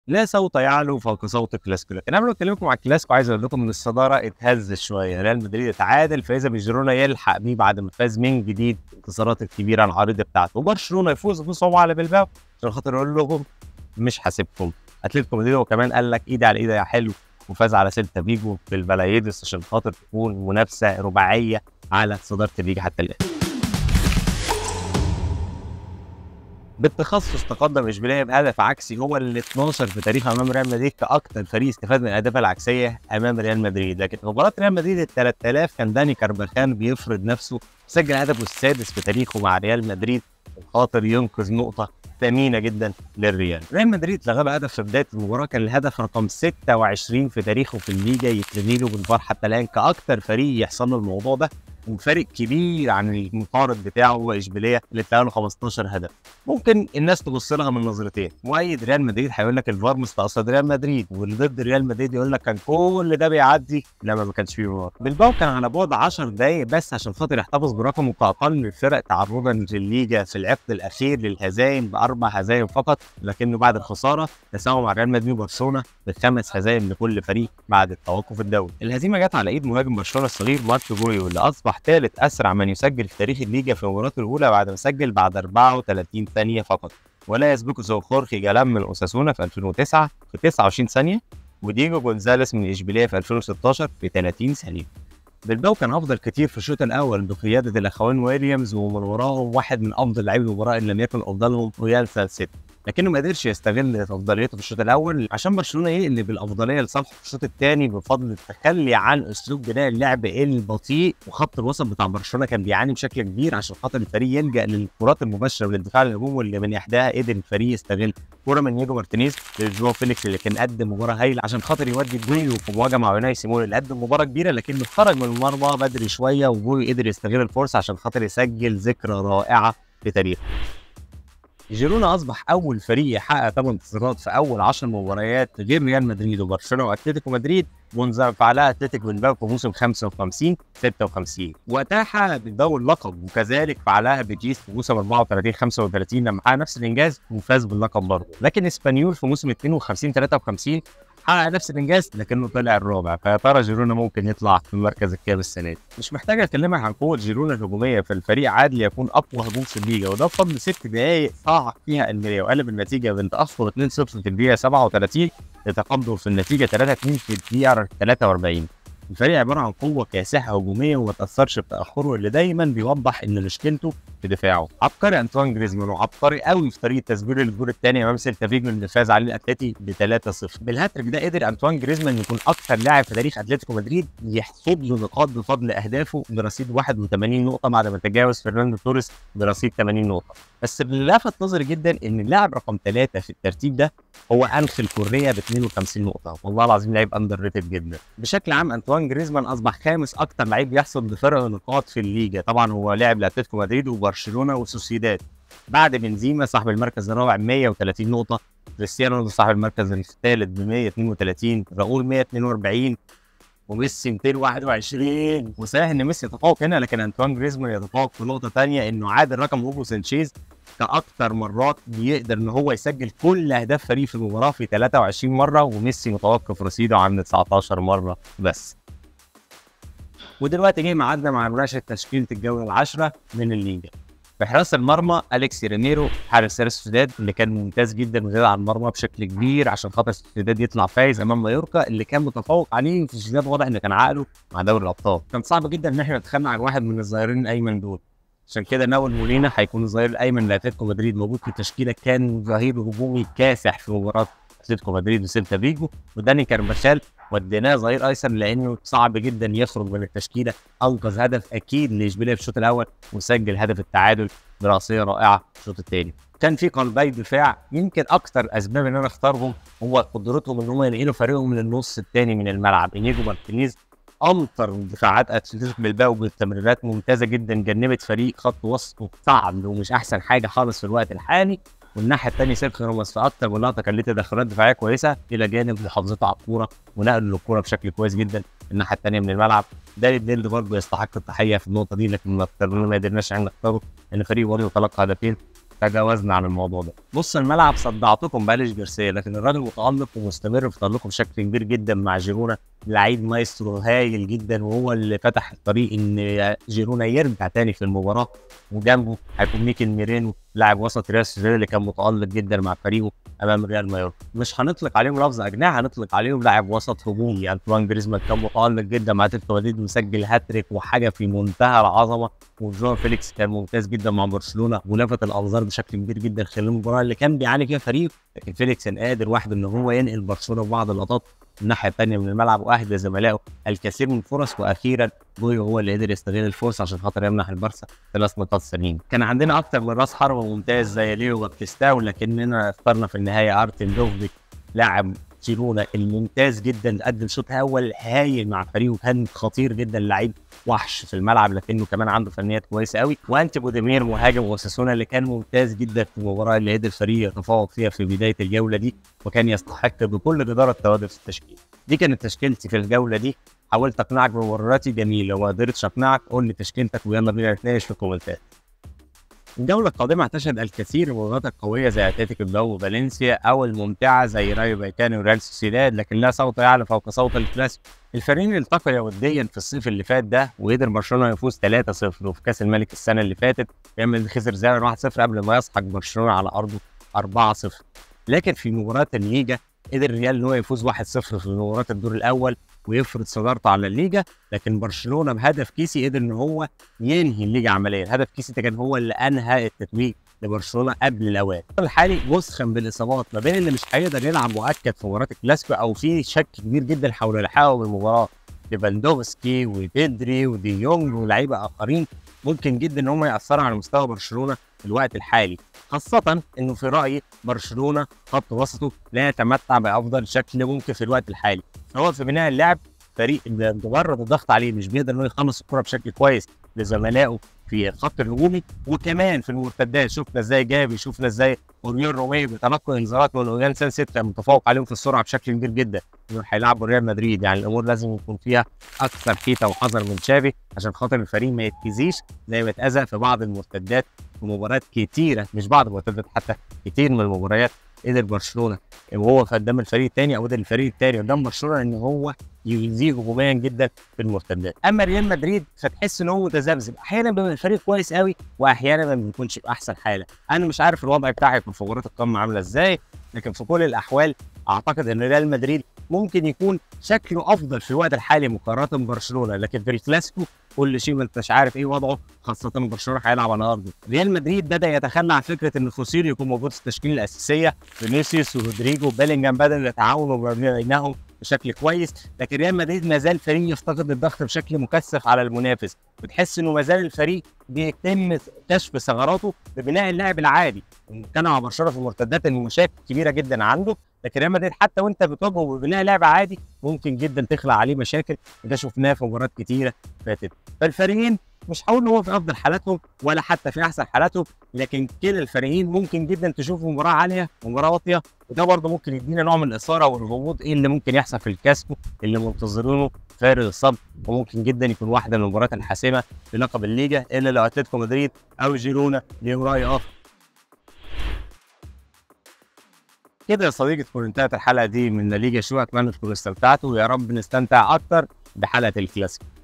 لا صوت يعلو فوق صوت الكلاسيكو لكن قبل ما اكلمكم على الكلاسيكو عايز اقول لكم ان الصداره اتهز شويه ريال مدريد اتعادل فاذا بجيرونا يلحق بيه بعد ما فاز من جديد الانتصارات الكبيره العريضه بتاعته وبرشلونه يفوز بصعوبه على بلباو عشان خاطر يقول لهم مش حاسبكم اتلتيكو مدريد وكمان قال لك ايدي على ايدي يا حلو وفاز على سيلتا فيجو في البلايدس عشان خاطر تكون منافسه رباعيه على صداره الليجا حتى الان بالتخصص تقدم اشبيليه بهدف عكسي هو ال 12 في تاريخ امام ريال مدريد كاكثر فريق استفاد من الاهداف العكسيه امام ريال مدريد لكن في مباراه ريال مدريد ال 3000 كان داني كارباخان بيفرض نفسه سجل هدفه السادس في تاريخه مع ريال مدريد خاطر ينقذ نقطه ثمينه جدا للريال. ريال مدريد لغى هدف في بدايه المباراه كان الهدف رقم 26 في تاريخه في الليجا يترمي له بالفار حتى الان كاكثر فريق يحصل له الموضوع ده وفارق كبير عن المقارب بتاعه هو اشبيليه اللي اتلقى له 15 هدف ممكن الناس تبص لها من نظرتين مؤيد ريال مدريد هيقول لك الفار مستقصد ريال مدريد واللي ضد ريال مدريد يقول لك كان كل ده بيعدي لما ما كانش فيه فار بلباو كان على بعد 10 دقائق بس عشان خاطر يحتفظ برقمه كاقل الفرق تعرضا للليجا في العقد الاخير للهزايم باربع هزايم فقط لكنه بعد الخساره تساوى مع ريال مدريد وبرشلونه بخمس هزايم لكل فريق بعد التوقف الدولي الهزيمه جت على ايد مهاجم برشلونه الصغير ماركو جويو اللي اصبح ثالث اسرع من يسجل في تاريخ الليجا في مباراته الاولى بعد ما سجل بعد 34 ثانيه فقط ولا يسبقه سوى خورخي جالام من اوساسونا في 2009 في 29 ثانيه وديجو جونزاليس من اشبيليه في 2016 في 30 ثانيه بلباو كان افضل كتير في الشوط الاول بقياده الاخوين ويليامز ومن وراهم واحد من افضل لاعبي المباراه ان لم يكن افضلهم ريال سالسيت لكنه ما قدرش يستغل افضليته في الشوط الاول عشان برشلونه يقلب الافضليه لصالحه في الشوط الثاني بفضل التخلي عن اسلوب بناء اللعب البطيء وخط الوسط بتاع برشلونه كان بيعاني بشكل كبير عشان خاطر الفريق يلجا للكرات المباشره والدفاع للهجوم واللي من احداها قدر الفريق يستغل كوره من نيجو مارتينيز لجواو فيليكس اللي كان قدم مباراه هايله عشان خاطر يودي جويو في مواجهه مع يوناي سيمون اللي قدم مباراه كبيره لكنه خرج من المرمى بدري شويه وجويو قدر يستغل الفرصه عشان خاطر يسجل ذكرى رائعه في تاريخه جيرونا اصبح اول فريق يحقق 8 انتصارات في اول 10 مباريات غير ريال مدريد وبرشلونه واتلتيكو مدريد منذ فعلها اتلتيكو بالباو في موسم 55 56 واتاح بالباو اللقب وكذلك فعلها بيتيس في موسم 34 35 لما حقق نفس الانجاز وفاز باللقب برضه لكن اسبانيول في موسم 52 53 حقق نفس الانجاز لكنه طلع الرابع فيا ترى جيرونا ممكن يطلع في المركز الكام السنه دي مش محتاج اكلمك عن قوه جيرونا الهجوميه في الفريق عاد ليكون اقوى هجوم في الليجا وده بفضل ست دقائق صعد فيها الميريا وقلب النتيجه من تاخر 2-0 في الدقيقه 37 لتقدم في النتيجه 3-2 في الدقيقه 43 الفريق عباره عن قوه كاسحه هجوميه وما تاثرش بتاخره اللي دايما بيوضح ان مشكلته في دفاعه عبقري انطوان جريزمان وعبقري قوي في طريقه تسجيل الجول الثاني امام سيلتا فيجو اللي فاز عليه الاتليتي ب 3-0 بالهاتريك ده قدر انطوان جريزمان يكون اكثر لاعب في تاريخ اتلتيكو مدريد يحصد له نقاط بفضل اهدافه برصيد 81 نقطه بعد ما تجاوز فرناندو توريس برصيد 80 نقطه بس اللي لفت نظري جدا ان اللاعب رقم ثلاثه في الترتيب ده هو انخل كوريا ب 52 نقطه والله العظيم لعيب اندر ريتد جدا بشكل عام انطوان جريزمان اصبح خامس اكثر لعيب يحصل بفرق نقاط في الليجا طبعا هو لاعب لاتلتيكو مدريد وبرشلونه وسوسيداد بعد بنزيما صاحب المركز الرابع 130 نقطه كريستيانو صاحب المركز الثالث ب 132 راؤول 142 وميسي 221 وصحيح ان ميسي يتفوق هنا لكن انطوان جريزمان يتفوق في نقطه ثانيه انه عادل رقم هوجو سانشيز كاكثر مرات بيقدر ان هو يسجل كل اهداف فريق في المباراه في 23 مره وميسي متوقف رصيده عند 19 مره بس ودلوقتي جه ميعادنا مع مناقشه تشكيله الجوله العاشره من الليجا في حراسه المرمى اليكس رينيرو حارس ريال سوسيداد اللي كان ممتاز جدا وزاد على المرمى بشكل كبير عشان خاطر سوسيداد يطلع فايز امام مايوركا اللي كان متفوق عليه في سوسيداد واضح ان كان عقله مع دوري الابطال كان صعب جدا ان احنا نتخانق عن واحد من الظاهرين الايمن دول عشان كده ناول مولينا هيكون الظهير الايمن لاتلتيكو مدريد موجود في التشكيله كان ظهير هجومي كاسح في مباراه اتلتيكو مدريد وسيلتا فيجو وداني كارباشال وديناه ظهير ايسر لانه صعب جدا يخرج من التشكيله انقذ هدف اكيد لاشبيليه في الشوط الاول وسجل هدف التعادل براسيه رائعه في الشوط الثاني كان في قلبي دفاع يمكن اكثر اسباب ان انا اختارهم هو قدرتهم ان هم ينقلوا فريقهم للنص الثاني من الملعب انيجو مارتينيز امطر دفاعات اتلتيكو بالباو بالتمريرات ممتازه جدا جنبت فريق خط وسطه صعب ومش احسن حاجه خالص في الوقت الحالي والناحيه الثانيه سيرخيو راموس في اكتر من لقطه كان ليه تدخلات دفاعيه كويسه الى جانب محافظته على الكوره ونقل للكوره بشكل كويس جدا الناحيه الثانيه من الملعب داني ديل برضه يستحق التحيه في النقطه دي لكن ما قدرناش احنا نختاره ان فريق برضه تلقى هدفين تجاوزنا عن الموضوع ده بص الملعب صدعتكم باليش جارسيا لكن الراجل متالق ومستمر في تالقه بشكل كبير جدا مع جيرونا لعيب مايسترو هايل جدا وهو اللي فتح الطريق ان جيرونا يرجع تاني في المباراه وجنبه هيكون ميكل ميرينو لاعب وسط ريال سوسيداد اللي كان متالق جدا مع فريقه امام ريال مايوركا مش هنطلق عليهم لفظ اجنحه هنطلق عليهم لاعب وسط هجومي انطوان جريزمان كان متالق جدا مع اتلتيكو مدريد مسجل هاتريك وحاجه في منتهى العظمه وجون فيليكس كان ممتاز جدا مع برشلونه ولفت الانظار بشكل كبير جدا خلال المباراه اللي كان بيعاني فيها فريق لكن فيليكس كان قادر وحده ان هو ينقل برشلونه في بعض اللقطات الناحيه الثانيه من الملعب واهدى زملائه الكثير من الفرص واخيرا بوي هو اللي قدر يستغل الفرصه عشان خاطر يمنح البارسا ثلاث نقاط سليمه كان عندنا اكتر من راس حربه ممتاز زي ليو بابتيستاو لكننا اخترنا في النهايه ارتن دوفيك لاعب جيرونا الممتاز جدا قدم شوط اول هايل مع فريقه كان خطير جدا لعيب وحش في الملعب لكنه كمان عنده فنيات كويسه قوي وانت بوديمير مهاجم وساسونا اللي كان ممتاز جدا في المباراه اللي قدر الفريق يتفوق فيها في بدايه الجوله دي وكان يستحق بكل جداره التواجد في التشكيل دي كانت تشكيلتي في الجوله دي حاولت اقنعك بمباراتي جميله وما قدرتش اقنعك قول لي تشكيلتك ويلا بينا نتناقش في الكومنتات الجولة القادمة هتشهد الكثير من المباريات القوية زي اتلتيكو بلو وفالنسيا أو الممتعة زي رايو بايكانو وريال سوسيداد لكن لا صوت يعلى فوق صوت الكلاسيكو. الفريقين التقيا وديا في الصيف اللي فات ده وقدر برشلونة يفوز 3-0 وفي كأس الملك السنة اللي فاتت ريال خسر زي 1-0 قبل ما يسحق برشلونة على أرضه 4-0 لكن في مباراة الليجا قدر الريال ان هو يفوز 1-0 في مباراه الدور الاول ويفرض صدارته على الليجا لكن برشلونه بهدف كيسي قدر ان هو ينهي الليجا عمليا هدف كيسي ده كان هو اللي انهى التتويج لبرشلونه قبل الاوان الحالي مسخن بالاصابات ما بين اللي مش هيقدر يلعب مؤكد في مباراه الكلاسيكو او في شك كبير جدا حول الحاقه بالمباراه ليفاندوفسكي وبيدري ودي يونج ولاعيبه اخرين ممكن جدا ان هم ياثروا على مستوى برشلونه في الوقت الحالي خاصة انه في رأيي برشلونة خط وسطه لا يتمتع بافضل شكل ممكن في الوقت الحالي سواء في بناء اللعب فريق مجرد الضغط عليه مش بيقدر انه يخلص الكرة بشكل كويس لزملائه في الخط الهجومي وكمان في المرتدات شفنا ازاي جابي شفنا ازاي اوريون روميو بيتلقى انذارات من اوريان سان ستة متفوق عليهم في السرعه بشكل كبير جدا انه هيلعبوا ريال مدريد يعني الامور لازم يكون فيها اكثر حيطه وحذر من تشافي عشان خاطر الفريق ما يتكزيش زي ما اتاذى في بعض المرتدات في مباريات كتيره مش بعض المرتدات حتى كتير من المباريات قدر برشلونه وهو قدام الفريق الثاني او قدر الفريق الثاني قدام برشلونه ان هو يزيد هجوميا جدا في المرتدات اما ريال مدريد فتحس ان هو متذبذب احيانا بيبقى الفريق كويس قوي واحيانا ما بيكونش في احسن حاله انا مش عارف الوضع بتاعي في مباراه القمه عامله ازاي لكن في كل الاحوال اعتقد ان ريال مدريد ممكن يكون شكله افضل في الوقت الحالي مقارنه ببرشلونه لكن في الكلاسيكو كل شيء ما انتش عارف ايه وضعه خاصه برشلونه هيلعب على ارضه ريال مدريد بدا يتخلى عن فكره ان خوسيل يكون موجود في التشكيله الاساسيه فينيسيوس ورودريجو بيلينجهام بداوا يتعاونوا بينهم بشكل كويس لكن ريال مدريد ما زال فريق يفتقد الضغط بشكل مكثف على المنافس بتحس انه ما زال الفريق بيتم كشف ثغراته ببناء اللاعب العادي كان مع برشلونه في المرتدات المشاكل كبيره جدا عنده لكن ريال مدريد حتى وانت بتواجهه ببناء لعب عادي ممكن جدا تخلق عليه مشاكل وده شفناه في مباريات كتيره فاتت فالفريقين مش هقول ان هو في افضل حالاتهم ولا حتى في احسن حالاتهم لكن كلا الفريقين ممكن جدا تشوف مباراه عاليه ومباراه واطيه وده برضه ممكن يدينا نوع من الاثاره والغموض ايه اللي ممكن يحصل في الكاسكو اللي منتظرينه فارغ الصبر وممكن جدا يكون واحده من المباريات الحاسمه للقب الليجا الا لو اتلتيكو مدريد او جيرونا ليهم راي اخر كده يا صديقي تكون انتهت الحلقه دي من لا ليجا شو اتمنى تكونوا استمتعتوا ويا رب نستمتع اكتر بحلقه الكلاسيكو